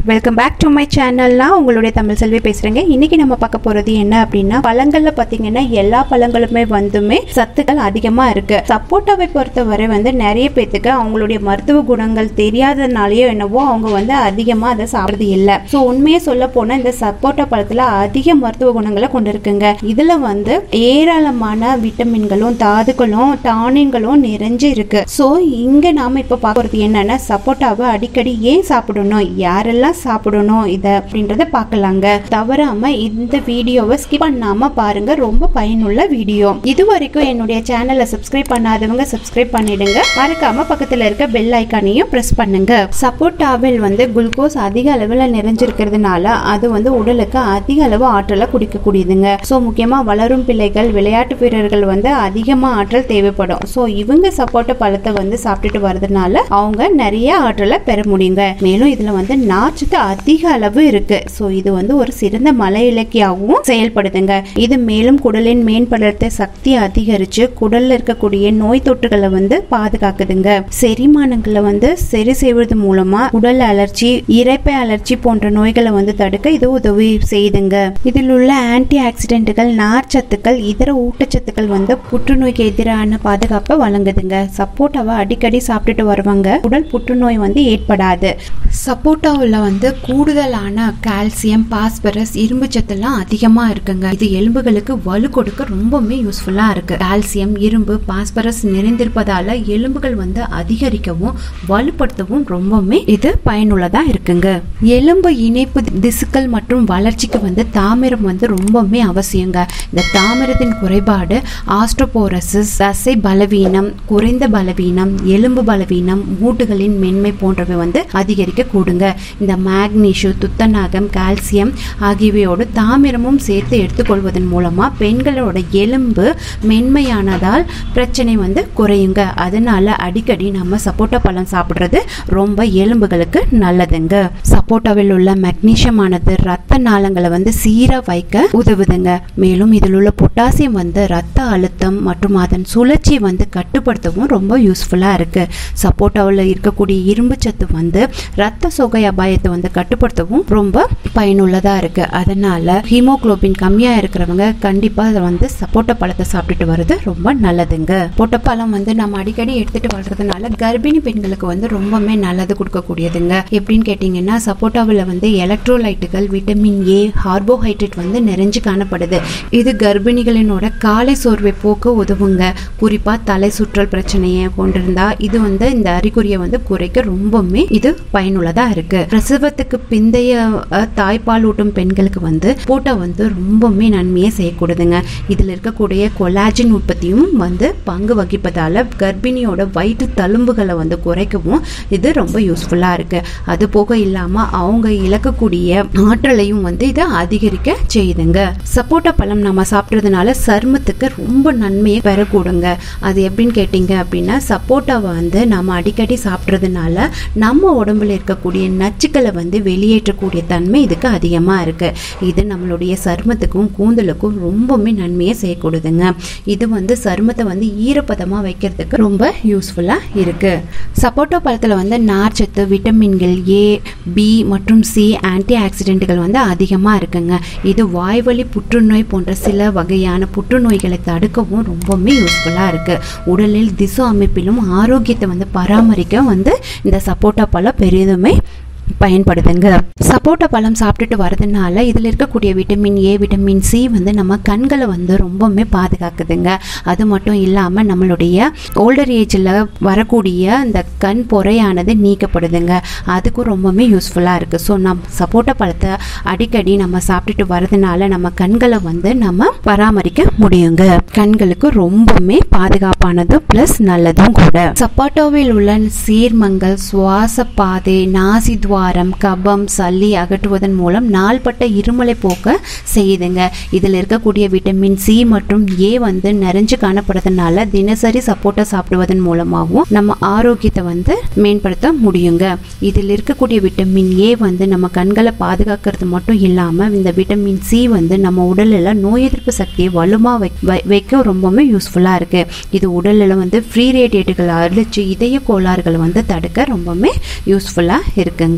welcome back to my சேனல்னா உங்களுடைய தமிழ் செல்வி பேசுறேங்க இன்னைக்கு நம்ம பார்க்க போறது என்ன அப்படின்னா பழங்கள்ல பாத்தீங்கன்னா எல்லா பழங்களுமே வந்துமே சத்துக்கள் அதிகமா இருக்கு சப்போட்டாவை பொறுத்தவரை வந்து நிறைய பேத்துக்கு அவங்களுடைய மருத்துவ குணங்கள் தெரியாதனாலயோ என்னவோ அவங்க வந்து அதிகமா அதை சாப்பிடுறது இல்ல ஸோ உண்மையை சொல்ல போனா இந்த சப்போட்டா பழத்துல அதிக மருத்துவ குணங்களை கொண்டு இருக்குங்க இதுல வந்து ஏராளமான விட்டமின்களும் தாதுக்களும் டானின்களும் நிறைஞ்சு இருக்கு ஸோ இங்க நாம இப்ப பார்க்கறது என்னன்னா சப்போட்டாவை அடிக்கடி ஏன் சாப்பிடணும் யாரெல்லாம் சாப்பிடணும் இதை அப்படின்றத பார்க்கலாங்க தவறாம இந்த வீடியோவை ஸ்கிப் பண்ணாம பாருங்க ரொம்ப பயனுள்ள வீடியோ இது வரைக்கும் என்னுடைய சேனலை சப்ஸ்கிரைப் பண்ணாதவங்க சப்ஸ்கிரைப் பண்ணிடுங்க மறக்காம பக்கத்துல இருக்க பெல் ஐக்கானையும் பிரஸ் பண்ணுங்க சப்போட்டாவில் வந்து குளுக்கோஸ் அதிக அளவில் நிறைஞ்சிருக்கிறதுனால அது வந்து உடலுக்கு அதிக அளவு ஆற்றலை குடிக்கக்கூடியதுங்க ஸோ முக்கியமா வளரும் பிள்ளைகள் விளையாட்டு வீரர்கள் வந்து அதிகமா ஆற்றல் தேவைப்படும் ஸோ இவங்க சப்போட்டா பழத்தை வந்து சாப்பிட்டுட்டு வரதுனால அவங்க நிறைய ஆற்றலை பெற முடியுங்க மேலும் இதுல வந்து நார்ச்சத்து அதிக அளவு இருக்கு ஸோ இது வந்து ஒரு சிறந்த மலை இலக்கியாகவும் செயல்படுதுங்க இது மேலும் குடலின் மேம்படுத்த சக்தி அதிகரிச்சு குடல்ல இருக்கக்கூடிய நோய் தொற்றுகளை வந்து பாதுகாக்குதுங்க செரிமானங்களை வந்து சரி செய்வது மூலமா உடல் அலர்ச்சி இரைப்பை அலர்ச்சி போன்ற நோய்களை வந்து தடுக்க இது உதவி செய்யுதுங்க இதில் உள்ள ஆன்டி ஆக்சிடென்ட்டுகள் நார்ச்சத்துக்கள் இதர ஊட்டச்சத்துக்கள் வந்து புற்றுநோய்க்கு எதிரான பாதுகாப்பை வழங்குதுங்க சப்போட்டாவை அடிக்கடி சாப்பிட்டுட்டு வருவாங்க உடல் புற்றுநோய் வந்து ஏற்படாது சப்போட்டாவில் வந்து கூடுதலான கால்சியம் பாஸ்பரஸ் இரும்பு சத்துலாம் அதிகமாக இருக்குங்க இது எலும்புகளுக்கு வலு கொடுக்க ரொம்பவுமே யூஸ்ஃபுல்லாக இருக்கு கால்சியம் இரும்பு பாஸ்பரஸ் நிறைந்திருப்பதால எலும்புகள் வந்து அதிகரிக்கவும் வலுப்படுத்தவும் ரொம்பவுமே இது பயனுள்ளதா இருக்குங்க எலும்பு இணைப்பு திசுக்கள் மற்றும் வளர்ச்சிக்கு வந்து தாமிரம் வந்து ரொம்பவுமே அவசியங்க இந்த தாமிரத்தின் குறைபாடு ஆஸ்ட்ரோபோரசிஸ் தசை பலவீனம் குறைந்த பலவீனம் எலும்பு பலவீனம் மூட்டுகளின் மென்மை போன்றவை வந்து அதிகரிக்க கூடுங்க இந்த மேக்னீஷியம் துத்தநாகம் கால்சியம் ஆகியவையோடு தாமிரமும் சேர்த்து எடுத்துக்கொள்வதன் மூலமா பெண்களோட எலும்பு மென்மையானதால் பிரச்சனை வந்து குறையுங்க அதனால அடிக்கடி நம்ம சப்போட்டா பழம் சாப்பிடுறது ரொம்ப எலும்புகளுக்கு நல்லதுங்க சப்போட்டாவில் உள்ள மெக்னீஷியம் ஆனது ரத்த நாளங்களை வந்து சீரா வைக்க உதவுதுங்க மேலும் இதில் உள்ள பொட்டாசியம் வந்து ரத்த அழுத்தம் மற்றும் அதன் சுழற்சி வந்து கட்டுப்படுத்தவும் ரொம்ப யூஸ்ஃபுல்லா இருக்கு சப்போட்டாவில் இருக்கக்கூடிய இரும்பு சத்து வந்து ரத்த சோகை அபாயத்தை வந்து கட்டுப்படுத்தவும் ரொம்ப பயனுள்ளதா இருக்கு அதனால ஹீமோகுளோபின் கம்மியா இருக்கிறவங்க கண்டிப்பா அதை வந்து சப்போட்டா பழத்தை சாப்பிட்டுட்டு வர்றது ரொம்ப நல்லதுங்க பொட்டப்பழம் வந்து நம்ம அடிக்கடி எடுத்துட்டு வர்றதுனால கர்ப்பிணி பெண்களுக்கு வந்து ரொம்பவுமே நல்லது கொடுக்கக்கூடியதுங்க எப்படின்னு கேட்டீங்கன்னா சப்போட்டாவில் வந்து எலக்ட்ரோலைட்டுகள் விட்டமின் ஏ கார்போஹைட்ரேட் வந்து நிறைஞ்சு காணப்படுது இது கர்ப்பிணிகளினோட காலை சோர்வை போக்க உதவுங்க குறிப்பா தலை சுற்றல் பிரச்சனையை கொண்டிருந்தா இது வந்து இந்த அறிகுறியை வந்து குறைக்க ரொம்பவுமே இது பயனுள்ளதா இருக்கு பிரசவத்துக்கு பிந்தைய அஹ், தாய்ப்பால் ஊட்டும் பெண்களுக்கு வந்து போட்டா வந்து ரொம்பவுமே நன்மையை செய்யக்கூடாதுங்க இதுல இருக்கக்கூடிய கொலாஜின் உற்பத்தியும் வந்து பங்கு வகிப்பதால கர்ப்பிணியோட வயிற்று தழும்புகளை வந்து குறைக்கவும் இது ரொம்ப யூஸ்ஃபுல்லா இருக்கு அது போக இல்லாம அவங்க இழக்கக்கூடிய ஆற்றலையும் வந்து இதை அதிகரிக்க செய்யுதுங்க சப்போட்டா பழம் நம்ம சாப்பிட்றதுனால சருமத்துக்கு ரொம்ப நன்மையை பெறக்கூடுங்க அது எப்படின்னு கேட்டிங்க அப்படின்னா சப்போட்டாவை வந்து நம்ம அடிக்கடி சாப்பிட்றதுனால நம்ம உடம்புல இருக்கக்கூடிய நச்சுக்களை வந்து வெளியேற்றக்கூடிய தன்மை இதுக்கு அதிகமாக இருக்கு இது நம்மளுடைய சருமத்துக்கும் கூந்தலுக்கும் ரொம்பவுமே நன்மையை செய்யக்கூடுதுங்க இது வந்து சருமத்தை வந்து ஈரப்பதமாக வைக்கிறதுக்கு ரொம்ப யூஸ்ஃபுல்லாக இருக்கு சப்போட்டா பழத்தில் வந்து நார்ச்சத்து விட்டமின்கள் ஏ பி மற்றும் சி ஆன்டி ஆக்சிடென்ட்கள் வந்து அதிகமாக இருக்குங்க இது வாய்வழி புற்றுநோய் போன்ற சில வகையான புற்றுநோய்களை தடுக்கவும் ரொம்பவுமே யூஸ்ஃபுல்லாக இருக்கு உடலில் திசு அமைப்பிலும் ஆரோக்கியத்தை வந்து பராமரிக்க வந்து இந்த சப்போட்டா பழம் பெரிதுமே பயன்படுதுங்க சப்போட்டா பழம் சாப்பிட்டுட்டு வரதுனால இதில் இருக்கக்கூடிய விட்டமின் ஏ விட்டமின் சி வந்து நம்ம கண்களை வந்து ரொம்பவுமே பாதுகாக்குதுங்க அது மட்டும் இல்லாமல் நம்மளுடைய ஓல்டர் ஏஜில் வரக்கூடிய இந்த கண் பொறையானது நீக்கப்படுதுங்க அதுக்கும் ரொம்பவுமே யூஸ்ஃபுல்லாக இருக்குது ஸோ நம் சப்போட்டா பழத்தை அடிக்கடி நம்ம சாப்பிட்டுட்டு வரதுனால நம்ம கண்களை வந்து நம்ம பராமரிக்க முடியுங்க கண்களுக்கு ரொம்பவுமே பாதுகாப்பானது ப்ளஸ் நல்லதும் கூட சப்பாட்டோவில் உள்ள சீர்மங்கள் சுவாச பாதை நாசி துவாரம் கபம் சளி அகற்றுவதன் மூலம் நாள்பட்ட இருமலை போக்க செய்யுதுங்க இதில் இருக்கக்கூடிய விட்டமின் சி மற்றும் ஏ வந்து நிறைஞ்சு காணப்படுறதுனால தினசரி சப்போட்டா சாப்பிடுவதன் மூலமாகவும் நம்ம ஆரோக்கியத்தை வந்து மேம்படுத்த முடியுங்க இதில் இருக்கக்கூடிய விட்டமின் ஏ வந்து நம்ம கண்களை பாதுகாக்கிறது மட்டும் இல்லாமல் இந்த விட்டமின் சி வந்து நம்ம உடலில் நோய் எதிர்ப்பு சக்தியை வலுமா வை- வை- வைக்க ரொம்பவுமே யூஸ்ஃபுல்லாக இருக்கு இது உடலில் வந்து ஃப்ரீ ரேடியேட்டுகள் அழிச்சு இதய கோளாறுகளை வந்து தடுக்க ரொம்பவுமே யூஸ்ஃபுல்லாக இருக்குங்க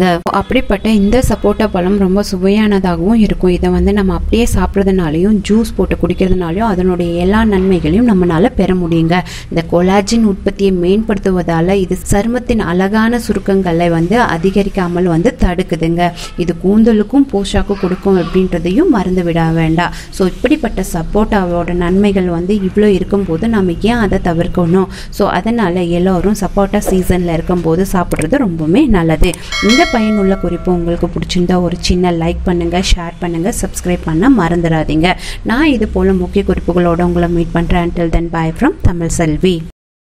அப்படிப்பட்ட இந்த சப்போட்டா பழம் ரொம்ப சுவையானதாகவும் இருக்கும் இதை வந்து நம்ம அப்படியே சாப்பிட்றதுனாலையும் ஜூஸ் போட்டு குடிக்கிறதுனாலையும் அதனுடைய எல்லா நன்மைகளையும் நம்மளால பெற முடியுங்க இந்த கொலாஜின் உற்பத்தியை மேம்படுத்துவதால இது சருமத்தின் அழகான சுருக்கங்களை வந்து அதிகரிக்காமல் வந்து தடுக்குதுங்க இது கூந்தலுக்கும் போஷாக்கும் கொடுக்கும் அப்படின்றதையும் மறந்து விட வேண்டாம் ஸோ இப்படிப்பட்ட சப்போட்டாவோட நன்மைகள் வந்து இவ்வளோ இருக்கும்போது நம்ம ஏன் அதை தவிர்க்கணும் ஸோ அதனால் எல்லோரும் சப்போட்டா சீசனில் இருக்கும்போது சாப்பிட்றது ரொம்பவுமே நல்லது இந்த பயனுள்ள குறிப்பு உங்களுக்கு பிடிச்சிருந்தா ஒரு சின்ன லைக் பண்ணுங்கள் ஷேர் பண்ணுங்கள் சப்ஸ்கிரைப் பண்ண மறந்துடாதீங்க நான் இது போல் முக்கிய குறிப்புகளோட உங்களை மீட் பண்ணுறேன் until then bye from Tamil Selvi